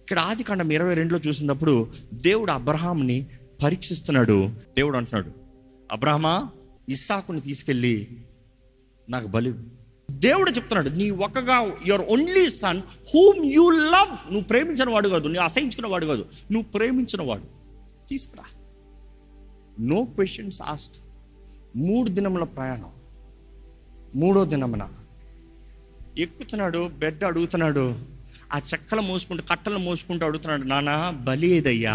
ఇక్కడ ఆది కాండం ఇరవై రెండులో చూసినప్పుడు దేవుడు అబ్రహాంని పరీక్షిస్తున్నాడు దేవుడు అంటున్నాడు అబ్రహమా ఇస్సాకుని తీసుకెళ్ళి నాకు బలి దేవుడు చెప్తున్నాడు నీ ఒక్కగా your only son whom you love నువ్వు ప్రేమించిన వాడు కాదు నువ్వు అసహించుకున్న వాడు కాదు నువ్వు ప్రేమించిన వాడు తీసుకురా నో క్వశ్చన్స్ ఆస్ట్ మూడు దినముల ప్రయాణం మూడో దినమున ఎక్కుతున్నాడు బెడ్ అడుగుతున్నాడు ఆ చెక్కలు మోసుకుంటూ కట్టలు మోసుకుంటూ అడుగుతున్నాడు నానా బలి ఏదయ్యా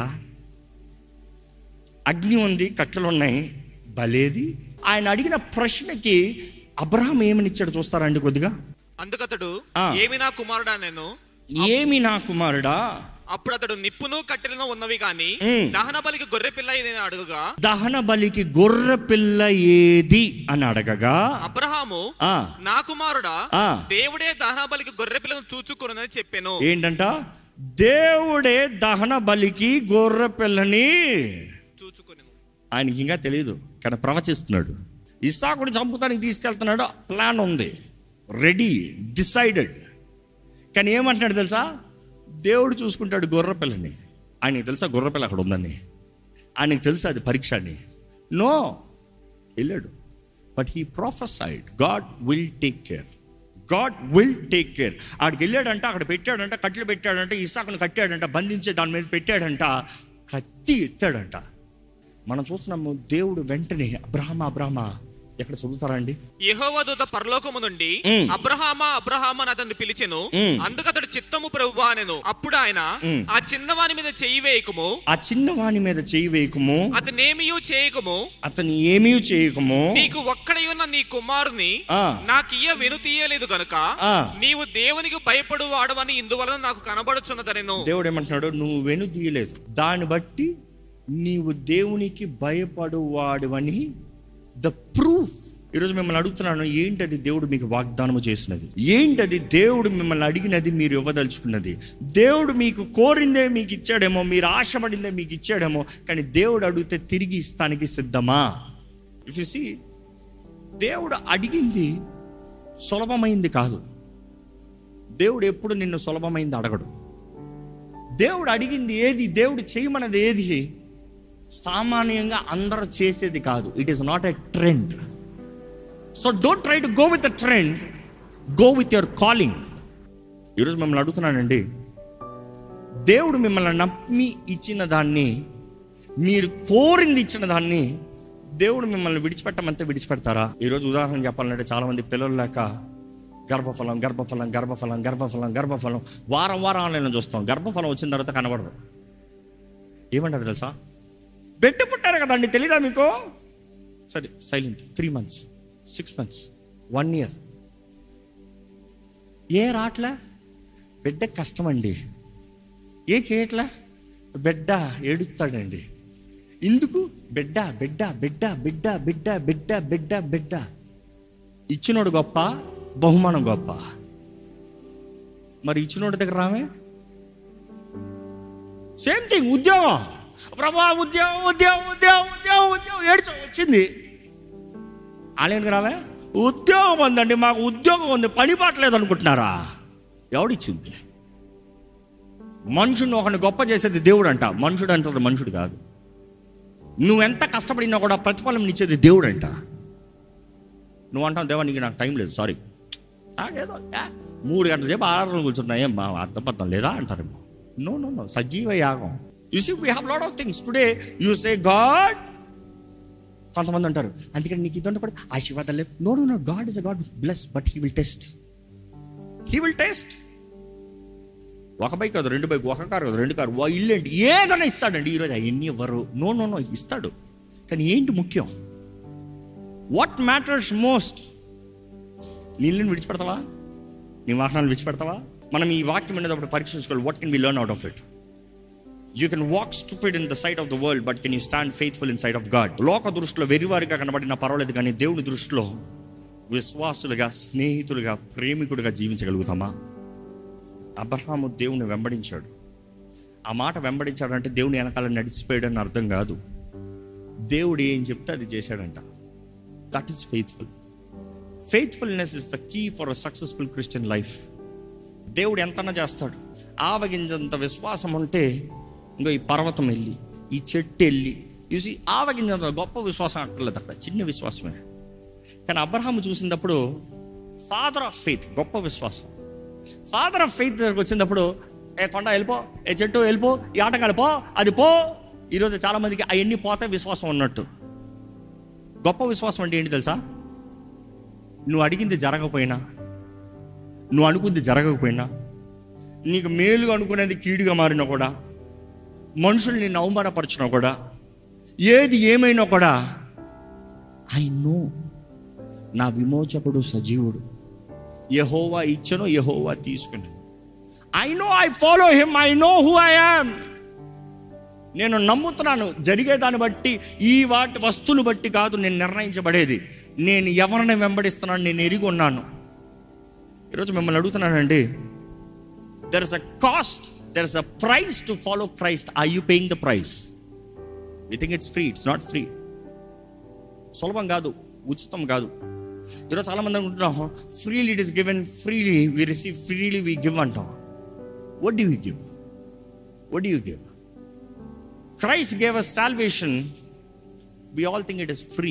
అగ్ని ఉంది కట్టెలు ఉన్నాయి బలేది ఆయన అడిగిన ప్రశ్నకి అబ్రహాం ఏమని ఇచ్చాడు చూస్తారండి కొద్దిగా అందుకతడు ఆ. ఏమి నా కుమారుడా నేను ఏమి నా కుమారుడా అప్పుడు అతడు నిప్పును కట్టెలను ఉన్నవి గాని ఉమ్. దహన బలికి గొర్రె పిల్ల నేను అడుగుగా దహన బలికి గొర్రె పిల్ల ఏది అని అడగగా అబ్రహాము ఆ నా కుమారుడా ఆ. దేవుడే దహన బలికి గొర్రె పిల్లను చూచుకున్నదని చెప్పాను ఏంటంట దేవుడే దహన బలికి గొర్రె పిల్లని చూచుకుని ఆయనకి ఇంకా తెలియదు కానీ ప్రవచిస్తున్నాడు ఇస్సాకుని చంపుతానికి తీసుకెళ్తున్నాడు ప్లాన్ ఉంది రెడీ డిసైడెడ్ కానీ ఏమంటున్నాడు తెలుసా దేవుడు చూసుకుంటాడు గొర్రె పిల్లని ఆయనకి తెలుసా గొర్రె పిల్ల అక్కడ ఉందని ఆయనకి తెలుసా అది పరీక్ష అని నో వెళ్ళాడు but he prophesied God will take care God will take care ఆడికి వెళ్ళాడంట అక్కడ పెట్టాడంట కట్లు పెట్టాడంట ఇసాకుని కట్టాడంట బంధించే దాని మీద పెట్టాడంట కత్తి ఎత్తాడంట మనం చూస్తున్నాము దేవుడు వెంటనే అబ్రహమ అబ్రహమ ఎక్కడ చదువుతారా అండి యెహోవా దూత పరలోకము నుండి ఉమ్. అబ్రహామా అబ్రహామా అని అతన్ని పిలిచెను ఉమ్. అందుకతడు చిత్తము ప్రభువా అనెను అప్పుడు ఆయన ఉమ్. ఆ చిన్నవాని మీద చెయ్యి వేయకము ఆ చిన్నవాని మీద చేయి వేయకము అతనేమియూ చేయకము అతను ఏమీ చేయకము నీకు ఒక్కడయున్న నీ కుమారుని ఆ. నాకియ్య వెను తీయలేదు గనుక ఆ. నీవు దేవునికి భయపడు వాడవని ఇందువలన నాకు కనబడుచున్నదనెను దేవుడు ఏమంటున్నాడు నువ్వు వెను తీయలేదు దాన్ని బట్టి నీవు దేవునికి భయపడువాడువని ద ప్రూఫ్ ఈరోజు మిమ్మల్ని అడుగుతున్నాను ఏంటది దేవుడు మీకు వాగ్దానము చేసినది ఏంటది దేవుడు మిమ్మల్ని అడిగినది మీరు ఇవ్వదలుచుకున్నది దేవుడు మీకు కోరిందే మీకు ఇచ్చాడేమో మీరు ఆశపడిందే మీకు ఇచ్చాడేమో కానీ దేవుడు అడిగితే తిరిగి ఇస్తానికి సిద్ధమా ఇఫ్ యు సీ దేవుడు అడిగింది సులభమైంది కాదు దేవుడు ఎప్పుడు నిన్ను సులభమైంది అడగడు దేవుడు అడిగింది ఏది దేవుడు చేయమన్నది ఏది సామాన్యంగా అందరూ చేసేది కాదు it is not a trend so don't try to go with the trend go with your calling ఈరోజు మిమ్మల్ని అడుగుతున్నానండి దేవుడు మిమ్మల్ని నమ్మి ఇచ్చిన దాన్ని మీరు కోరింది ఇచ్చిన దాన్ని దేవుడు మిమ్మల్ని విడిచిపెట్టమంతే విడిచిపెడతారా ఈరోజు ఉదాహరణ చెప్పాలంటే చాలా మంది పిల్లలు లేక గర్భఫలం గర్భఫలం గర్భఫలం గర్భఫలం గర్భఫలం వారం వారం ఆన్లైన్లో చూస్తాం గర్భఫలం వచ్చిన తర్వాత కనబడదు ఏమంటారు తెలుసా బిడ్డ పుట్టారు కదండి తెలీదా మీకు సరే silent three months six months one year ఏ రాట్లే బిడ్డ కష్టం అండి ఏ చేయట్లే బిడ్డ ఏడుస్తాడండి ఎందుకు బిడ్డ బిడ్డ బిడ్డ బిడ్డ బిడ్డ బిడ్డ బిడ్డ బిడ్డ ఇచ్చినోడు గొప్ప బహుమానం గొప్ప మరి ఇచ్చినోడి దగ్గర రామే సేమ్ థింగ్ ఉద్యోగం ప్రభా ఉద్యోగం ఉద్యోగం ఉద్యోగం ఉద్యోగం ఉద్యోగం ఏడ్చ వచ్చింది ఆలయానికి రావే ఉద్యోగం ఉందండి మాకు ఉద్యోగం ఉంది పని పాటలేదు అనుకుంటున్నారా ఎవడిచ్చింది మనుషుని ఒకరిని గొప్ప చేసేది దేవుడు అంట మనుషుడు అంటారు మనుషుడు కాదు నువ్వు ఎంత కష్టపడినా కూడా ప్రతిఫలం ఇచ్చేది దేవుడు అంట నువ్వు అంటావు దేవా నీకు నాకు టైం లేదు సారీ నాకేదో ఏ, మూడు గంటల సేపు ఆరాధన కూర్చున్నా ఏం మా అర్థపర్థం లేదా అంటారేమో నో నో నో సజీవ యాగం you see we have lot of things today you say God కొంతమంది అంటారు అందుకని నీకు ఇది ఉండకూడదు ఆశీర్వాదాలు లేవు no no no God is a God bless but he will test he will test ఒక బైక్ కాదు రెండు బైక్ ఒక కారు కాదు రెండు కారు ఓ ఇల్లు ఏంటి ఏదైనా ఇస్తాడండి ఈరోజు అవన్నీ ఇవ్వరు నో నో నో ఇస్తాడు కానీ ఏంటి ముఖ్యం వాట్ మ్యాటర్స్ మోస్ట్ నీ ఇల్లుని విడిచిపెడతావా నీ వాహనాలు విడిచిపెడతావా మనం ఈ వాక్యం అనేటప్పుడు పరీక్షించుకోవాలి what can we learn out of it you can walk stupid in the side of the world but can you stand faithful in side of God లోక దృష్టిలో వెరివారిగా కనబడినా పర్వాలేదు కానీ దేవుని దృష్టిలో విశ్వాసులుగా స్నేహితులుగా ప్రేమికుడిగా జీవించగలుగుతామా అబ్రహాము దేవుని వెంబడించాడు ఆ మాట వెంబడించాడంటే దేవుని వెనకాల నడిచిపోయాడని అర్థం కాదు దేవుడు ఏం చెప్తే అది చేశాడంట that is faithful faithfulness is the key for a successful Christian life దేవుడు ఎంతనా చేస్తాడు ఆవగింజంత విశ్వాసం ఉంటే ఇంకో ఈ పర్వతం వెళ్ళి ఈ చెట్టు వెళ్ళి చూసి ఆవగింజంత గొప్ప విశ్వాసం అక్కర్లేదు అక్కడ చిన్న విశ్వాసమే కానీ అబ్రహాము చూసినప్పుడు ఫాదర్ ఆఫ్ ఫెయిత్ గొప్ప విశ్వాసం ఫాదర్ ఆఫ్ ఫెయిత్ దగ్గరకు వచ్చినప్పుడు ఏ కొండ వెళ్ళిపో ఏ చెట్టు వెళ్ళిపో ఈ ఆటగాడు పో అది పో ఈరోజు చాలా మందికి అవన్నీ పోతే విశ్వాసం ఉన్నట్టు గొప్ప విశ్వాసం అంటే ఏంటి తెలుసా నువ్వు అడిగింది జరగకపోయినా నువ్వు అనుకుంది జరగకపోయినా నీకు మేలుగా అనుకునేది కీడుగా మారినా కూడా మనుషులు నిన్ను అవమానపరిచినా కూడా ఏది ఏమైనా కూడా ఐ నో నా విమోచకుడు సజీవుడు యహోవా ఇచ్చను యహోవా తీసుకుని I know I follow him I know who I am నేను నమ్ముతున్నాను జరిగే దాన్ని బట్టి ఈ వాటి వస్తువులు బట్టి కాదు నేను నిర్ణయించబడేది నేను ఎవరిని వెంబడిస్తున్నాను నేను ఎరిగి ఉన్నాను ఈరోజు మిమ్మల్ని అడుగుతున్నానండి there is a cost there is a price to follow Christ I you paying the price we think it's free it's not free సులభం కాదు ఉచితం కాదు ఈరోజు చాలా మంది అనుకుంటున్నాం freely it is given freely we receive freely we give అంటాం what you give what you give Christ gave us salvation we all think it is free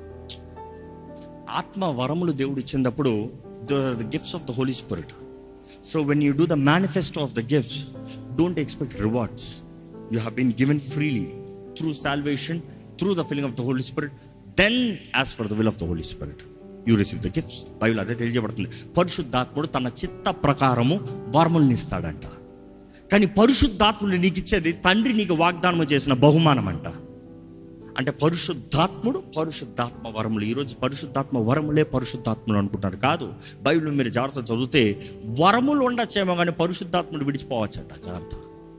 ఆత్మ వరములు దేవుడు ఇచ్చినప్పుడు the gifts of the Holy Spirit so when you do the manifesto of the gifts don't expect rewards you have been given freely through salvation through the feeling of the Holy Spirit then as for the will of the Holy Spirit you receive the gifts Bible అదే తెలియజేయబడుతుంది పరిశుద్ధాత్ముడు తన చిత్త ప్రకారము వరముల్ని ఇస్తాడంట కానీ పరిశుద్ధాత్ముడు నీకు ఇచ్చేది తండ్రి నీకు వాగ్దానం చేసిన బహుమానం అంట అంటే పరిశుద్ధాత్ముడు పరిశుద్ధాత్మ వరములు ఈరోజు పరిశుద్ధాత్మ వరములే పరిశుద్ధాత్ములు అనుకుంటారు కాదు బైబిల్ మీరు జాగ్రత్త చదివితే వరములు ఉండొచ్చేమో కానీ పరిశుద్ధాత్ముడు విడిచిపోవచ్చంట జాగ్రత్త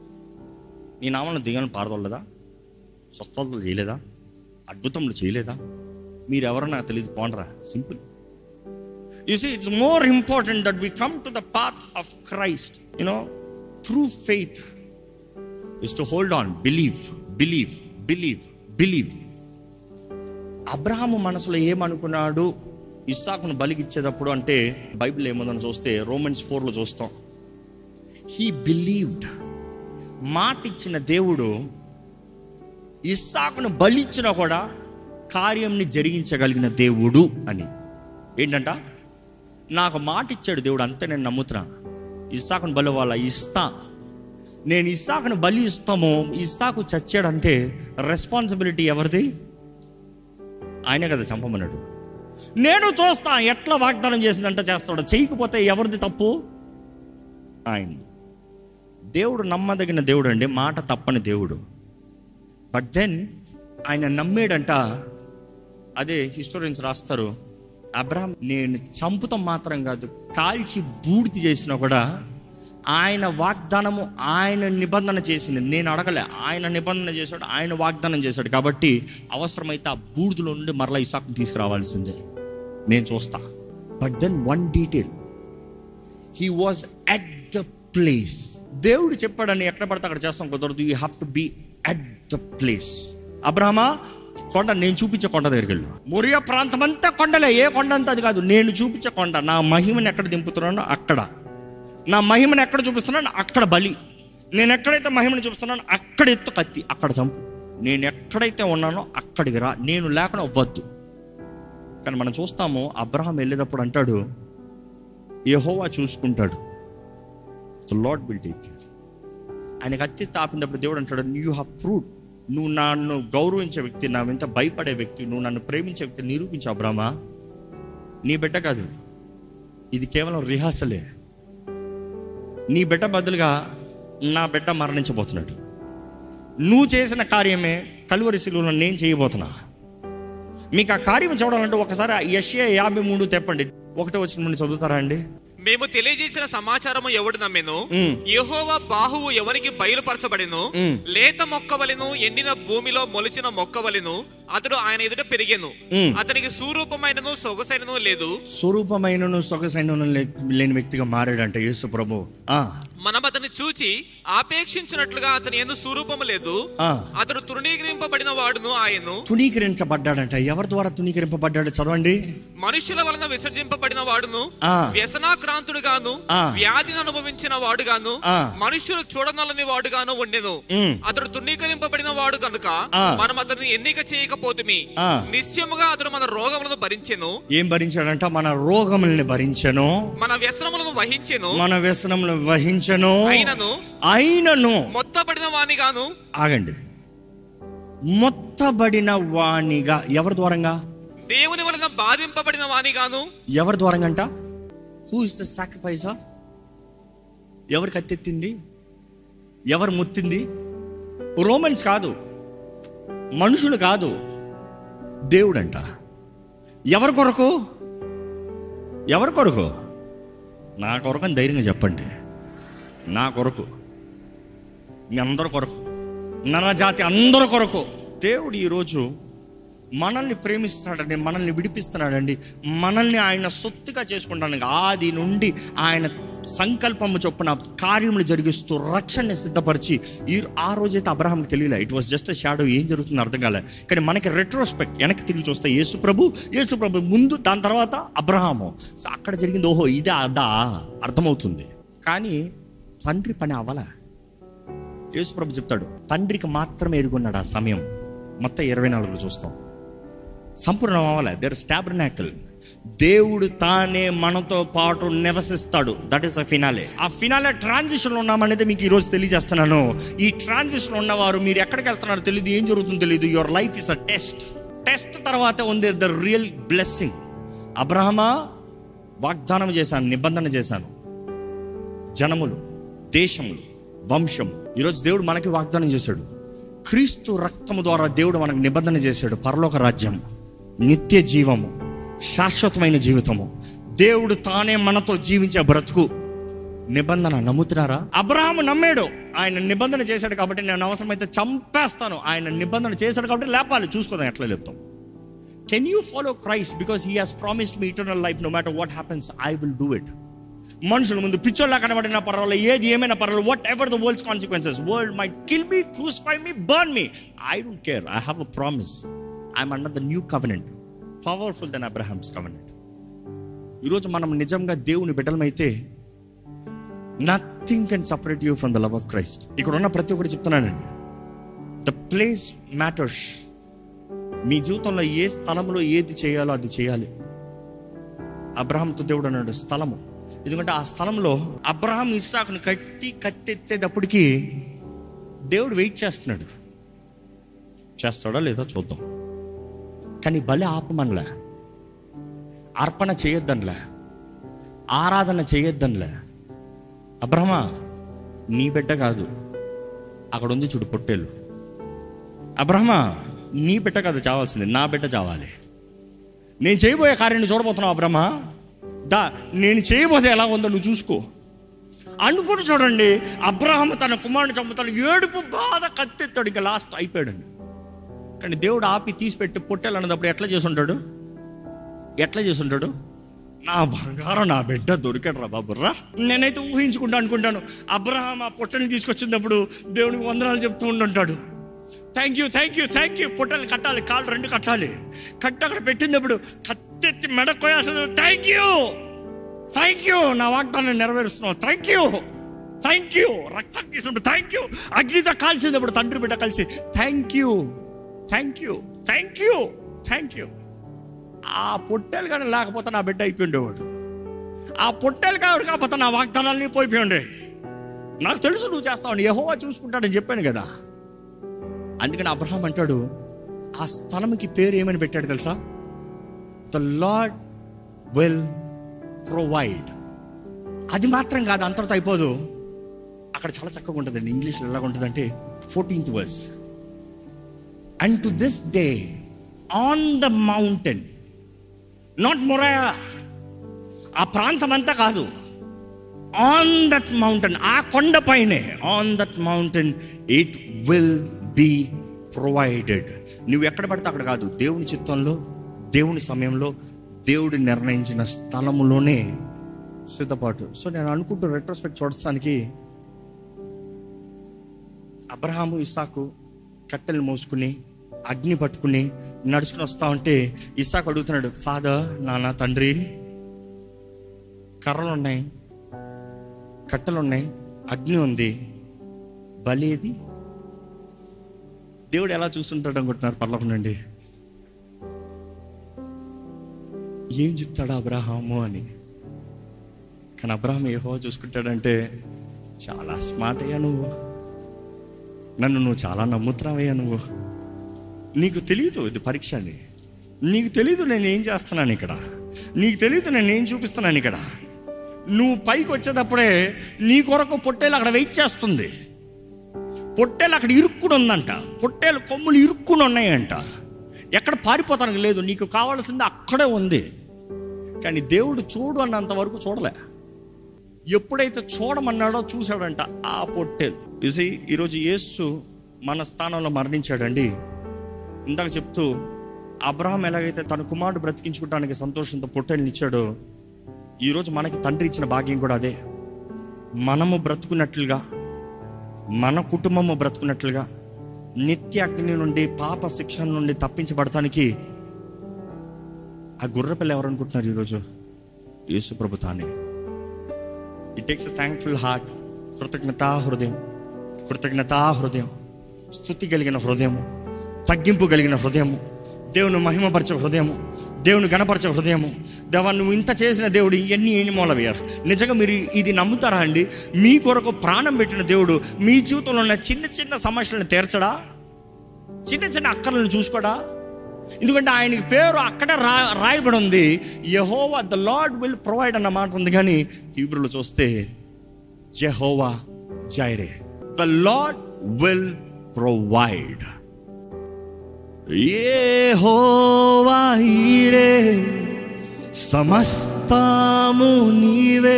నీ నామను దిగని పారదోలేదా స్వస్థతలు చేయలేదా అద్భుతములు చేయలేదా మీరు ఎవరో నాకు తెలియదు పోండరా simple you see it's more important that we come to the path of Christ you know true faith is to hold on believe believe believe believe అబ్రహాము మనసులో ఏమనుకున్నాడు ఇస్సాకును బలిగిచ్చేటప్పుడు అంటే బైబిల్ ఏముందని చూస్తే రోమన్స్ ఫోర్లో చూస్తాం హీ బిలీవ్డ్ మాట ఇచ్చిన దేవుడు ఇస్సాకును బలిచ్చినా కూడా కార్యంని జరిగించగలిగిన దేవుడు అని ఏంటంట నాకు మాట ఇచ్చాడు దేవుడు అంతే నేను నమ్ముతున్నా ఇస్సాకును బలి వాళ్ళ ఇస్తా నేను ఇస్సాకును బలి ఇస్తాము ఇస్సాకు చచ్చాడంటే రెస్పాన్సిబిలిటీ ఎవరిది ఆయనే కదా చంపమన్నాడు నేను చూస్తా ఎట్లా వాగ్దానం చేసిందంటే చేస్తాడు చేయకపోతే ఎవరిది తప్పు ఆయన దేవుడు నమ్మదగిన దేవుడు అండి మాట తప్పని దేవుడు బట్ దెన్ ఆయన నమ్మేడంట అదే హిస్టోరియన్స్ రాస్తారు అబ్రహం నేను చంపుతాం మాత్రం కాదు కాల్చి బూడిది చేసినా కూడా ఆయన వాగ్దానము ఆయన నిబంధన చేసింది నేను అడగలే ఆయన నిబంధన చేశాడు ఆయన వాగ్దానం చేశాడు కాబట్టి అవసరమైతే ఆ బూడిదలో నుండి మరలా ఇసాకుని తీసుకురావాల్సిందే నేను చూస్తా but then one detail he was at the place దేవుడు చెప్పాడని ఎక్కడ పడితే అక్కడ చేస్తాం కుదరదు you have to be at the place అబ్రహమా కొండ నేను చూపించే కొండ దగ్గరికి వెళ్ళు మొరియా ప్రాంతం అంతా కొండలే ఏ కొండ అంతా అది కాదు నేను చూపించే కొండ నా మహిమని ఎక్కడ దింపుతున్నానో అక్కడ నా మహిమని ఎక్కడ చూపిస్తున్నాను అక్కడ బలి నేను ఎక్కడైతే మహిమని చూపిస్తున్నానో అక్కడ ఎత్తు కత్తి అక్కడ చంపు నేను ఎక్కడైతే ఉన్నానో అక్కడికి రా నేను లేకుండా వద్దు కానీ మనం చూస్తాము అబ్రహం వెళ్ళేటప్పుడు అంటాడు యహోవా చూసుకుంటాడు the lord will take care ఆయనకు అత్తి తాపినప్పుడు దేవుడు అంటాడు యూ హ్యావ్ ప్రూవ్ నువ్వు నన్ను గౌరవించే వ్యక్తి నా వెంట భయపడే వ్యక్తి నువ్వు నన్ను ప్రేమించే వ్యక్తి నిరూపించు అబ్రామా నీ బిడ్డ కాదు ఇది కేవలం రిహార్సలే నీ బిడ్డ బదులుగా నా బిడ్డ మరణించబోతున్నాడు నువ్వు చేసిన కార్యమే కలువరి శిలువలో నేను చేయబోతున్నా మీకు ఆ కార్యం చూడాలంటే ఒకసారి యష్యా యాభై మూడు తెప్పండి ఒకటే వచ్చిన నుండి చదువుతారా అండి మేము తెలియజేసిన సమాచారము ఎవడు నమ్మెను మ్. యెహోవా బాహువు ఎవరికి బయలుపరచబడెను మ్. లేత మొక్కవలెను ఎండిన భూమిలో మొలిచిన మొక్కవలెను అతడు ఆయన ఎదుట పెరిగెను మ్. అతనికి సూరూపమైనను సొగసైనను లేదు స్వరూపమైనను సొగసైనను లే- లేని వ్యక్తిగా మారాడంట యేసు ప్రభు ఆ మనం అతన్ని చూచి ఆపేక్షించినట్లుగా అతని ఎందు స్వరూపము లేదు ఆ. అతడు తృణీకరింపబడిన వాడును ఆయను తునీకరించబడ్డాడంట ఎవరి ద్వారా తునీకరింపబడ్డాడు చదవండి మనుషుల వలన విసర్జింపబడిన వాడును ఆ. వ్యసనాక్రాంతుడుగాను ఆ. వ్యాధిని అనుభవించిన వాడుగాను ఆ. మనుషులు చూడనలని వాడుగాను ఉండెను ఉమ్. అతడు తృణీకరింపబడిన వాడు కనుక ఆ. మనం అతన్ని ఎన్నిక చేయకపోతుమి ఆ. నిశ్చయముగా అతడు మన రోగములను భరించెను ఏం భరించాడంట మన రోగముల్ని భరించను మన వ్యసనములను వహించెను మన వ్యసనములు వహించను అయినను అయినను మొత్తబడిన వానిగాను ఆగండి మొత్తబడిన వాణిగా ఎవరి ద్వారంగా దేవుని వలన బాధింపబడిన వానిగాను ఎవరి ద్వారంగా అంట హూ ఇస్ ద సాక్రిఫైస్ ఎవరు కత్తెత్తింది ఎవరు ముత్తింది రోమన్స్ కాదు మనుషులు కాదు దేవుడంట ఎవరి కొరకు ఎవరి కొరకు నా కొరకు అని ధైర్యంగా చెప్పండి నా కొరకు మీ అందరి కొరకు నరజాతి అందరి కొరకు దేవుడు ఈరోజు మనల్ని ప్రేమిస్తున్నాడండి మనల్ని విడిపిస్తున్నాడండి మనల్ని ఆయన సొత్తుగా చేసుకుంటానికి ఆది నుండి ఆయన సంకల్పము చొప్పున కార్యములు జరిగిస్తూ రక్షణని సిద్ధపరిచి ఈ ఆ రోజైతే అబ్రహాంకి తెలియలే ఇట్ వాస్ జస్ట్ షాడో ఏం జరుగుతుందో అర్థం కాలే కానీ మనకి రెట్రోస్పెక్ట్ వెనక్కి తిరిగి చూస్తే యేసు ప్రభు యేసు ప్రభు ముందు దాని తర్వాత అబ్రహాము సో అక్కడ జరిగింది ఓహో ఇదే అదా అర్థమవుతుంది కానీ తండ్రి పని అవ్వలే యేసుప్రభు చెప్తాడు తండ్రికి మాత్రమే ఎరుగున్నాడు ఆ సమయం మొత్తం ఇరవై నాలుగులో చూస్తాం సంపూర్ణం అవ్వలే దేర్ స్టాబ్రనాకల్ దేవుడు తానే మనతో పాటు నివసిస్తాడు దట్ ఈస్ ద ఫినాలే ఆ ఫినాలే ట్రాన్సిషన్ ఉన్నామనేది మీకు ఈరోజు తెలియజేస్తున్నాను ఈ ట్రాన్సిషన్ ఉన్నవారు మీరు ఎక్కడికి వెళ్తున్నారో తెలియదు ఏం జరుగుతుందో తెలియదు your life is a test test తర్వాత ఉంది ద రియల్ బ్లెస్సింగ్ అబ్రహమా వాగ్దానం చేశాను నిబంధన చేశాను జనములు దేశములు వంశము ఈరోజు దేవుడు మనకి వాగ్దానం చేశాడు క్రీస్తు రక్తము ద్వారా దేవుడు మనకు నిబంధన చేశాడు పరలోక రాజ్యం నిత్య జీవము శాశ్వతమైన జీవితము దేవుడు తానే మనతో జీవించే బ్రతుకు నిబంధన నమ్ముతున్నారా అబ్రహాము నమ్మాడు ఆయన నిబంధన చేశాడు కాబట్టి నేను అవసరమైతే చంపేస్తాను ఆయన నిబంధన చేశాడు కాబట్టి లేపాలి చూసుకోదాం ఎట్లా లేపుతాం can you follow Christ because he has promised me eternal life no matter what happens I will do it మనుషుల ముందు పిచ్చోళ్ళ కనబడిన పర్వాలేదు ఏది ఏమైనా పర్వాలేదు whatever the world's consequences world my kill me crucify me burn me I don't care I have a promise I'm under the new covenant powerful then Abraham's covenant ఈరోజు మనం నిజంగా దేవుని బిడ్డలమైతే nothing can separate you from the love of Christ ఇక్కడ ఉన్న ప్రతి ఒక్కటి చెప్తున్నానండి ద ప్లేస్ మ్యాటర్స్ మీ జీవితంలో ఏ స్థలంలో ఏది చేయాలో అది చేయాలి అబ్రహాంతో దేవుడు అన్నాడు స్థలము ఎందుకంటే ఆ స్థలంలో అబ్రహాం ఇస్సాకుని కట్టి కత్తెత్తేటప్పటికి దేవుడు వెయిట్ చేస్తున్నాడు చేస్తాడా లేదా చూద్దాం కానీ బలి ఆపమనలే అర్పణ చేయొద్దనిలే ఆరాధన చేయొద్దనిలే అబ్రహమా నీ బిడ్డ కాదు అక్కడ ఉంది చూడు పొట్టేళ్ళు అబ్రహమా నీ బిడ్డ కాదు చావాల్సింది నా బిడ్డ చావాలి నేను చేయబోయే కార్యాన్ని చూడబోతున్నావు అబ్రహ్మ దా నేను చేయబోతే ఎలా ఉందో నువ్వు చూసుకో అనుకుని చూడండి అబ్రహం తన కుమారుని చంపుతాడు ఏడుపు బాధ కత్తెత్తాడు ఇంకా లాస్ట్ అయిపోయాడండి కానీ దేవుడు ఆపి తీసిపెట్టి పొట్టేలు అన్నప్పుడు ఎట్లా చేసి ఉంటాడు ఎట్లా చేసి ఉంటాడు నా బంగారం నా బిడ్డ దొరికాడు రా బాబుర్రా నేనైతే ఊహించుకుంటా అనుకుంటాను అబ్రహాం ఆ పొట్టని తీసుకొచ్చినప్పుడు దేవునికి వందనాలు చెప్తూ ఉండుంటాడు thank you thank you thank you పొట్టలు కట్టాలి కాళ్ళు రెండు కట్టాలి కట్టి అక్కడ పెట్టినప్పుడు కత్తెత్తి మెడకోయాల్సింది థ్యాంక్ యూ థ్యాంక్ యూ నా వాగ్దానం నెరవేరుస్తున్నావు థ్యాంక్ యూ థ్యాంక్ యూ రక్తం తీసినప్పుడు థ్యాంక్ యూ అగ్నితో కాల్చినప్పుడు తండ్రి బిడ్డ కలిసి thank you thank you thank you thank you ఆ పొట్టేలు కానీ లేకపోతే నా బిడ్డ అయిపోయి ఉండేవాడు ఆ పొట్టేలు కాదు కాకపోతే నా వాగ్దానాలని పోయిపోయి ఉండే నాకు తెలుసు నువ్వు చేస్తావు యహోవా చూసుకుంటాడని చెప్పాను కదా అందుకని అబ్రహాం అంటాడు ఆ స్థలంకి పేరు ఏమని పెట్టాడు తెలుసా ద లార్డ్ విల్ ప్రొవైడ్ అది మాత్రం కాదు అంతటితో అయిపోదు అక్కడ చాలా చక్కగా ఉంటుందండి ఇంగ్లీష్లో ఎలాగ ఉంటుందంటే fourteenth verse and to this day on the mountain not Moriah ఆ ప్రాంతం అంతా కాదు ఆన్ దట్ మౌంటైన్ ఆ కొండ పైనే on that mountain it will be provided నువ్వు ఎక్కడ పడితే అక్కడ కాదు దేవుని చిత్తంలో దేవుని సమయంలో దేవుడు నిర్ణయించిన స్థలములోనే సిద్ధపాటు సో నేను అనుకుంటూ రెట్రోస్పెక్ట్ చూడటానికి అబ్రహాము ఇస్సాకు కట్టెలు మోసుకుని అగ్ని పట్టుకుని నడుచుకుని వస్తా ఉంటే ఇస్సాకు అడుగుతున్నాడు ఫాదర్ నాన్న తండ్రి కర్రలు ఉన్నాయి కట్టెలు ఉన్నాయి అగ్ని ఉంది బలి ఏది దేవుడు ఎలా చూస్తుంటాడు అనుకుంటున్నారు పర్లోకం నుండి ఏం చెప్తాడు అబ్రహాము అని కానీ అబ్రహాం ఏహో చూసుకుంటాడంటే చాలా స్మార్ట్ అయ్యా నువ్వు నన్ను నువ్వు చాలా నమ్ముతున్నావయ్యా నువ్వు నీకు తెలియదు ఇది పరీక్ష అని నీకు తెలియదు నేను ఏం చేస్తున్నాను ఇక్కడ నీకు తెలియదు నేను ఏం చూపిస్తున్నాను ఇక్కడ నువ్వు పైకి వచ్చేటప్పుడే నీ కొరకు పొట్టేలు అక్కడ వెయిట్ చేస్తుంది పొట్టేలు అక్కడ ఇరుక్కుని ఉందంట పొట్టేలు కొమ్ములు ఇరుక్కుని ఉన్నాయంట ఎక్కడ పారిపోతానికి లేదు నీకు కావాల్సింది అక్కడే ఉంది కానీ దేవుడు చూడు అన్నంత వరకు చూడలే ఎప్పుడైతే చూడమన్నాడో చూశాడంట ఆ పొట్టేలు చూసి ఈరోజు యేసు మన స్థానంలో మరణించాడండి ఇందాక చెప్తూ అబ్రహం ఎలాగైతే తన కుమారుడు బ్రతికించుకోవడానికి సంతోషంతో పొట్టేల్ని ఇచ్చాడో ఈరోజు మనకి తండ్రి ఇచ్చిన భాగ్యం కూడా అదే మనము బ్రతుకున్నట్లుగా మన కుటుంబము బ్రతుకున్నట్లుగా నిత్య అగ్ని నుండి పాప శిక్షణ నుండి తప్పించబడటానికి ఆ గుర్రపిల్ల ఎవరు అనుకుంటున్నారు ఈరోజు యేసు ప్రభు తానే it takes a thankful heart కృతజ్ఞతా హృదయం కృతజ్ఞతా హృదయం స్థుతి కలిగిన హృదయము తగ్గింపు కలిగిన హృదయము దేవుని మహిమపరచే హృదయము దేవుని గణపరచే హృదయము దేవా నువ్వు ఇంత చేసిన దేవుడు ఇవన్నీ ఎన్ని మూలవయ్యారు నిజంగా మీరు ఇది నమ్ముతారా అండి మీ కొరకు ప్రాణం పెట్టిన దేవుడు మీ జీవితంలో ఉన్న చిన్న చిన్న సమస్యలను తీర్చడా చిన్న చిన్న అక్కర్లను చూసుకోడా ఎందుకంటే ఆయనకి పేరు అక్కడే రా రాయబడి ఉంది యహోవా ద లార్డ్ విల్ ప్రొవైడ్ అన్న మాట ఉంది కానీ హీబ్రులో చూస్తే Jehovah jireh the lord will provide యెహోవా హీరే సమస్తము నీవే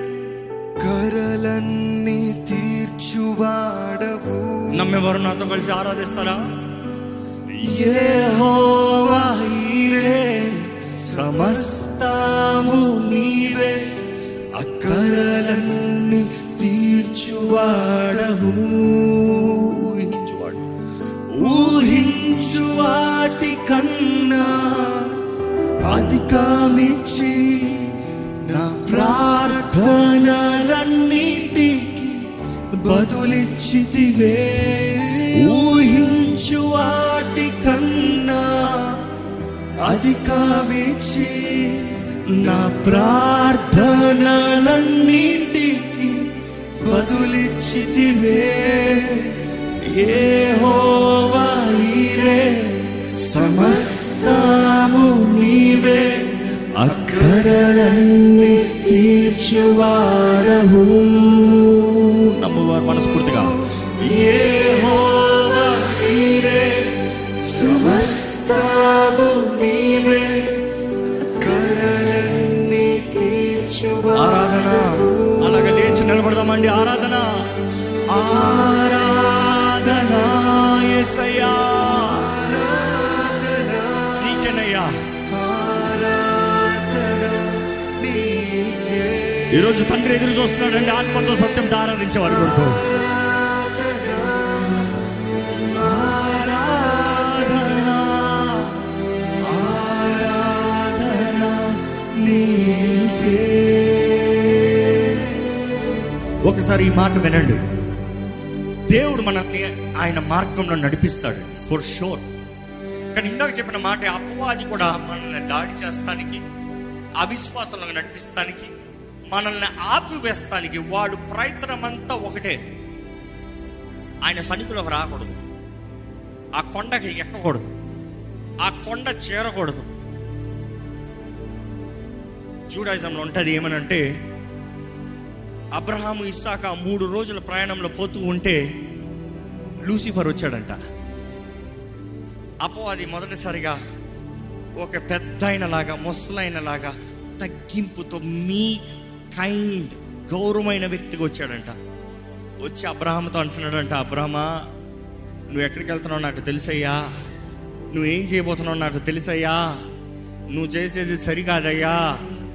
కరలన్నీ తీర్చువాడవు నమ్మెవరు నాతో కలిసి ఆరాధిస్తారా యెహోవా హీరే సమస్తము నీవే అక్కరలన్నీ తీర్చువాడవు ఊహించువాడు. ఊహించు వాటి కన్నా అధికమిచ్చి నా ప్రార్థనలన్నిటికీ బదులిచ్చితివే ఊహించు వాటి కన్నా అధికమిచ్చి నా ప్రార్థనలన్నిటికీ బదులిచ్చితివే యెహోవాయే సమస్తము నీవే అక్కరలన్నీ తీర్చువాడవు నమ్మువారు మనస్ఫూర్తిగా యెహోవాయే సమస్తము నీవే అక్కరలన్నీ ఆరాధన తీర్చువాడవు అలాగ లేచి నిలబడదామండి ఆరాధన ఆరాధన యేసయ్యా నీకేనయ్యా ఈరోజు తండ్రి ఎదురు చూస్తున్నాడండి ఆత్మతో సత్యంతో ఆరాధించే వారి కొరకు ఆరాధన ఆరాధన నీకే ఒకసారి ఈ మాట వినండి దేవుడు మనల్ని ఆయన మార్గంలో నడిపిస్తాడు ఫర్ షూర్ కానీ ఇందాక చెప్పిన మాట అపవాది కూడా మనల్ని దాడి చేస్తానికి అవిశ్వాసంలో నడిపిస్తానికి మనల్ని ఆపివేస్తానికి వాడు ప్రయత్నం అంతా ఒకటే ఆయన సన్నిధిలోకి రాకూడదు ఆ కొండకి ఎక్కకూడదు ఆ కొండ చేరకూడదు జూడాయిజంలో ఉంటుంది ఏమనంటే అబ్రహాము ఇస్సాక ఆ మూడు రోజుల ప్రయాణంలో పోతూ ఉంటే లూసిఫర్ వచ్చాడంట అపవాది మొదటిసారిగా ఒక పెద్ద లాగా ముసలైనలాగా తగ్గింపుతో మీ కైండ్ గౌరవమైన వ్యక్తిగా వచ్చాడంట వచ్చి అబ్రహాంతో అంటున్నాడంట అబ్రహమా నువ్వు ఎక్కడికి వెళ్తున్నావు నాకు తెలుసయ్యా నువ్వేం చేయబోతున్నావు నాకు తెలుసయ్యా నువ్వు చేసేది సరికాదయ్యా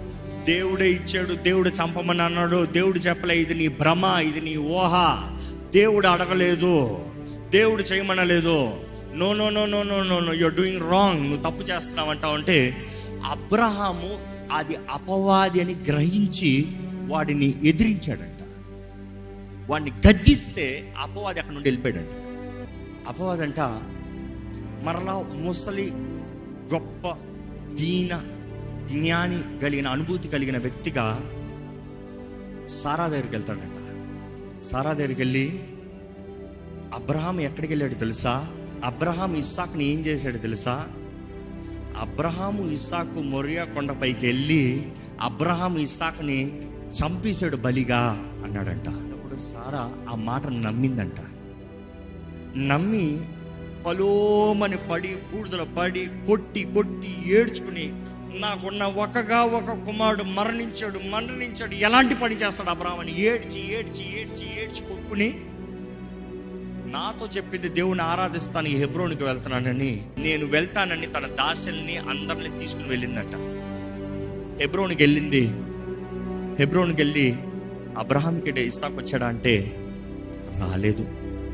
దేవుడే ఇచ్చాడు దేవుడు చంపమని అన్నాడు దేవుడు చెప్పలే ఇది నీ భ్రమ ఇది నీ ఊహ దేవుడు అడగలేదు దేవుడు చేయమనలేదు no no no no no no no you're doing wrong నువ్వు తప్పు చేస్తున్నావు అంటావు అంటే అబ్రహాము అది అపవాది అని గ్రహించి వాడిని ఎదిరించాడంట వాడిని గద్దిస్తే అపవాది అక్కడ నుండి వెళ్ళిపోయాడంట అపవాది అంట మరలా ముసలి గొప్ప దీన జ్ఞాని కలిగిన అనుభూతి కలిగిన వ్యక్తిగా సారా దగ్గరికి వెళ్తాడంట సారా దగ్గరికి వెళ్ళి అబ్రహాం ఎక్కడికి వెళ్ళాడు తెలుసా అబ్రహాం ఇస్సాకుని ఏం చేశాడు తెలుసా అబ్రహాము ఇస్సాకు మొరియా కొండపైకి వెళ్ళి అబ్రహాం ఇస్సాకుని చంపేశాడు బలిగా అన్నాడంట అప్పుడు సారా ఆ మాట నమ్మిందంట నమ్మి పలోమని పడి బూడిదలో పడి కొట్టి కొట్టి ఏడ్చుకుని నాకున్న ఒకగా ఒక కుమారుడు మరణించాడు మరణించాడు ఎలాంటి పని చేస్తాడు అబ్రాహ్మణి ఏడ్చి ఏడ్చి ఏడ్చి ఏడ్చి కొట్టుకుని నాతో చెప్పింది దేవుని ఆరాధిస్తాను ఈ హెబ్రోనికి వెళ్తున్నానని నేను వెళ్తానని తన దాసల్ని అందరిని తీసుకుని వెళ్ళిందంట హెబ్రోనికి వెళ్ళింది హెబ్రోనికి వెళ్ళి అబ్రహాంకి ఇస్సాకు వచ్చాడా అంటే రాలేదు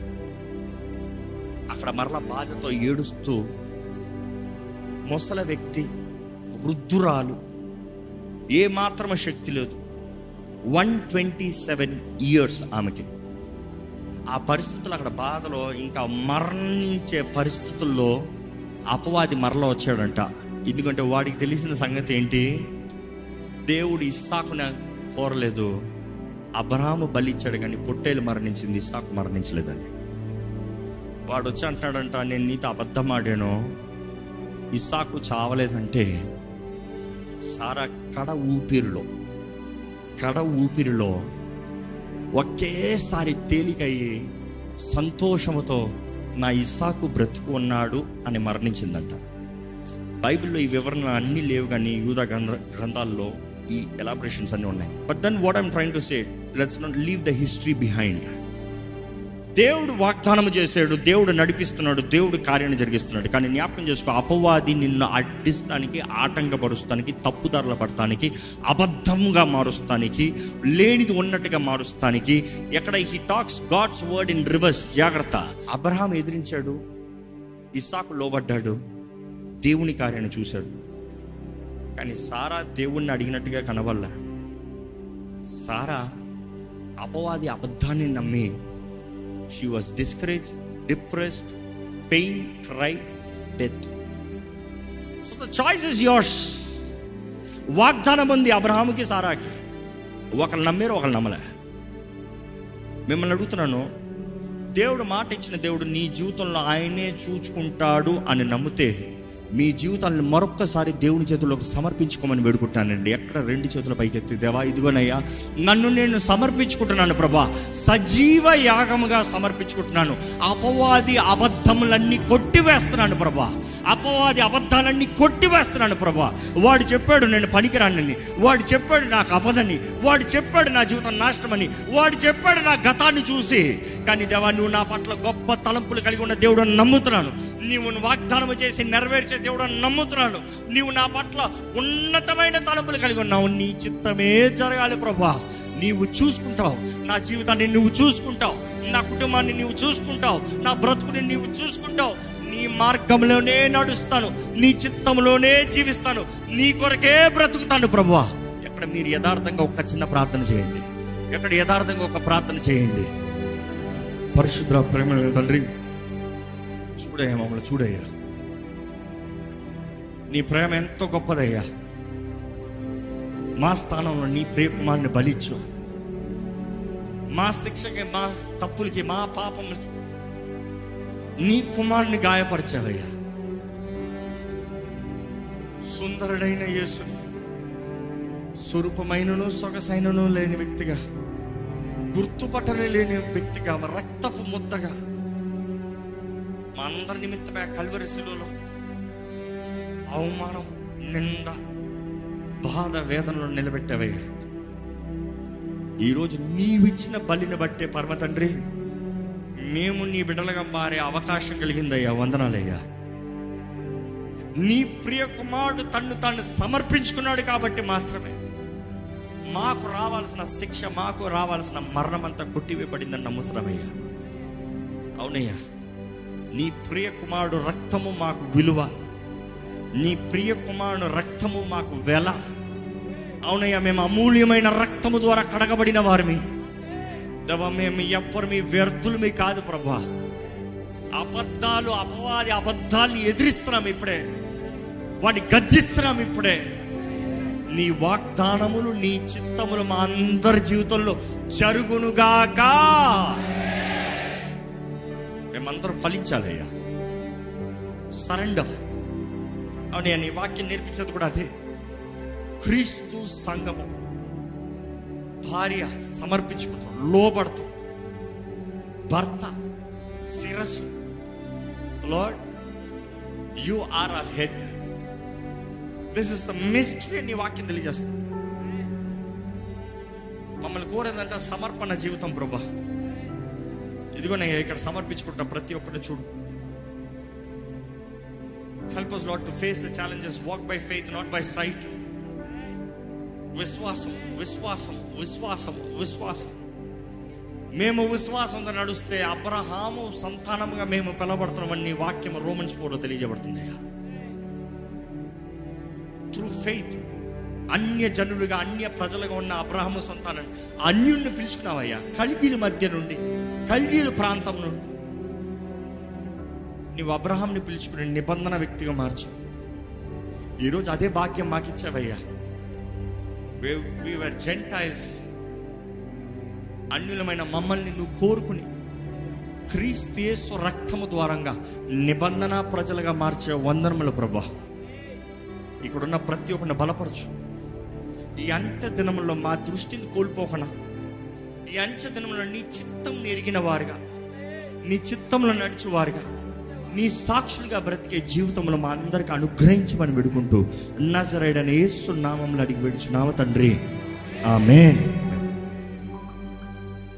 అక్కడ మరలా బాధతో ఏడుస్తూ ముసల వ్యక్తి వృద్ధురాలు ఏ మాత్రమ శక్తి లేదు వన్ ట్వంటీ సెవెన్ ఇయర్స్ ఆమెకి ఆ పరిస్థితులు అక్కడ బాధలో ఇంకా మరణించే పరిస్థితుల్లో అపవాది మరల వచ్చాడంట ఎందుకంటే వాడికి తెలిసిన సంగతి ఏంటి దేవుడు ఇస్సాకున కోరలేదు అబ్రహాము బలిచ్చాడు కానీ పొట్టేలు మరణించింది ఇస్సాకు మరణించలేదండి వాడు వచ్చి అంటున్నాడంట నేను నీతో అబద్ధం ఆడాను ఇస్సాకు చావలేదంటే సారా కడ ఊపిరిలో కడ ఊపిరిలో ఒకేసారి తేలికయ్యి సంతోషముతో నా ఇస్సాకు బ్రతుకు ఉన్నాడు అని మరణించిందంట బైబిల్లో ఈ వివరణ అన్నీ లేవు కానీ యూదా గ్రంథ గ్రంథాల్లో ఈ ఎలాబరేషన్స్ అన్నీ ఉన్నాయి but then what I'm trying to say let's not leave the history behind దేవుడు వాగ్దానం చేశాడు దేవుడు నడిపిస్తున్నాడు దేవుడు కార్యాన్ని జరిగిస్తున్నాడు కానీ జ్ఞాపకం చేసుకో అపవాది నిన్ను అడ్డిస్తానికి ఆటంకపరుస్తానికి తప్పుదారుల పడటానికి అబద్ధంగా మారుస్తానికి లేనిది ఉన్నట్టుగా మారుస్తానికి ఎక్కడ he talks God's word in reverse జాగ్రత్త అబ్రహాం ఎదిరించాడు ఇస్సాకు లోబడ్డాడు దేవుని కార్యాన్ని చూశాడు కానీ సారా దేవుణ్ణి అడిగినట్టుగా కనవల్ల సారా అపవాది అబద్ధాన్ని నమ్మి she was discourage depressed pain cry death so the choice is yours వాగ్దానం ఉంది అబ్రహాముకి సారాకి ఒకరు నమ్మారు ఒకరు నమ్మలే మిమ్మల్ని అడుగుతున్నాను దేవుడు మాట ఇచ్చిన దేవుడు నీ జీవితంలో ఆయనే చూచుకుంటాడు అని నమ్మితే మీ జీవితాలను మరొక్కసారి దేవుని చేతుల్లోకి సమర్పించుకోమని వేడుకుంటానండి ఎక్కడ రెండు చేతుల పైకెత్తి దేవా ఇదిగోనయ్యా నన్ను నేను సమర్పించుకుంటున్నాను ప్రభా సజీవ యాగముగా సమర్పించుకుంటున్నాను అపవాది అబద్ధములన్నీ కొట్టివేస్తున్నాను ప్రభా అపవాది అబద్ధాలన్నీ కొట్టివేస్తున్నాను ప్రభా వాడు చెప్పాడు నేను పనికిరానని వాడు చెప్పాడు నాకు అవదని వాడు చెప్పాడు నా జీవితం నాశనమని వాడు చెప్పాడు నా గతాన్ని చూసి కానీ దేవా నువ్వు నా పట్ల గొప్ప తలంపులు కలిగి ఉన్న దేవుడు అని నమ్ముతున్నాను నీవు వాగ్దానం చేసి నెరవేర్చే దేవుడు అని నమ్ముతున్నాను నీవు నా పట్ల ఉన్నతమైన తలంపులు కలిగి ఉన్నావు నీ చిత్తమే జరగాలి ప్రభా నీవు చూసుకుంటావు నా జీవితాన్ని నువ్వు చూసుకుంటావు నా కుటుంబాన్ని నీవు చూసుకుంటావు నా బ్రతుకుని నీవు చూసుకుంటావు నీ మార్గంలోనే నడుస్తాను నీ చిత్తంలోనే జీవిస్తాను నీ కొరకే బ్రతుకుతాను ప్రభువా ఎక్కడ మీరు యథార్థంగా ఒక చిన్న ప్రార్థన చేయండి ఎక్కడ యథార్థంగా ఒక ప్రార్థన చేయండి పరిశుద్ర ప్రేమ తండ్రి చూడయ్యా మమ్మల్ని చూడయ్యా నీ ప్రేమ ఎంతో గొప్పదయ్యా మా స్థానంలో నీ ప్రేమాన్ని బలిచ్చు మా శిక్షకి మా తప్పులకి మా పాపములకి నీ కుమారుని గాయపరిచావయ్యా సుందరుడైన యేసుని స్వరూపమైనను సొగసైనను లేని వ్యక్తిగా గుర్తుపట్టనే లేని వ్యక్తిగా రక్తపు ముద్దగా మా అందరి నిమిత్తమే కల్వరి శిలువలో అవమానం నింద బాధ వేదనలో నిలబెట్టావయ్యా ఈరోజు నీవిచ్చిన బలిని బట్టే పరమ తండ్రి మేము నీ బిడ్డలుగా మారే అవకాశం కలిగిందయ్యా వందనాలయ్యా నీ ప్రియ కుమారుడు తన్ను తాను సమర్పించుకున్నాడు కాబట్టి మాత్రమే మాకు రావాల్సిన శిక్ష మాకు రావాల్సిన మరణం అంతా కొట్టివేయబడిందని నమ్ముతున్నామయ్యా అవునయ్యా నీ ప్రియ కుమారుడు రక్తము మాకు విలువ నీ ప్రియ కుమారుడు రక్తము మాకు వెల అవునయ్యా మేము అమూల్యమైన రక్తము ద్వారా కడగబడిన వారిమి దేవా మేము ఎవ్వరు మీ వ్యర్థులు మీ కాదు ప్రభా అబద్ధాలు అపవాది అబద్ధాలు ఎదిరిస్తున్నాం ఇప్పుడే వాడిని గద్దిస్తున్నాం ఇప్పుడే నీ వాగ్దానములు నీ చిత్తములు మా అందరి జీవితంలో జరుగునుగాక మేమందరం ఫలించాలయ్యా సరెండర్ అవునయ్యా నీ వాక్యం నేర్పించేది కూడా అదే క్రీస్తు సంఘము భార్య సమర్పించుకుంటాం లోబడతాం భర్త శిరస్సు lord you are are head this is the mystery నీ వాక్యం తెలియజేస్తుంది మమ్మల్ని కోరేదంటే సమర్పణ జీవితం ప్రభా ఇదిగో నేను ఇక్కడ సమర్పించుకుంటా ప్రతి ఒక్కరిని చూడు help us lord to face the challenges walk by faith not by sight విశ్వాసం విశ్వాసం విశ్వాసం విశ్వాసం మేము విశ్వాసంతో నడుస్తే అబ్రహాము సంతానముగా మేము పిలవబడుతున్నామని నీ వాక్యం రోమన్స్ ఫోర్లో తెలియజేయబడుతుంది త్రూ ఫెయిత్ అన్య జనులుగా అన్య ప్రజలుగా ఉన్న అబ్రహము సంతానం అన్యుణ్ణి పిలుచుకున్నావయ్యా కల్దీల మధ్య నుండి కల్దీల ప్రాంతం నుండి నీవు అబ్రహాంని పిలుచుకుని నిబంధన వ్యక్తిగా మార్చు ఈరోజు అదే భాగ్యం మాకు ఇచ్చావయ్యా వీఆర్ జెంటైల్స్ అన్యులమైన మమ్మల్ని నువ్వు కోరుకుని క్రీస్తేసు రక్తము ద్వారంగా నిబంధన ప్రజలుగా మార్చే వందనముల ప్రభా ఇక్కడున్న ప్రతి ఒక్కరిని బలపరచు ఈ అంత్య దినములో మా దృష్టిని కోల్పోకనా ఈ అంత్య దినములో నీ చిత్తం ఎరిగిన వారుగా నీ చిత్తంలో నడిచేవారుగా నీ సాక్షులుగా బ్రతికే జీవితంలో మా అందరికి అనుగ్రహించమని విడుకుంటూ నజరైడని యేసు నామంలో అడిగి విడుచున్నాము తండ్రి ఆమెన్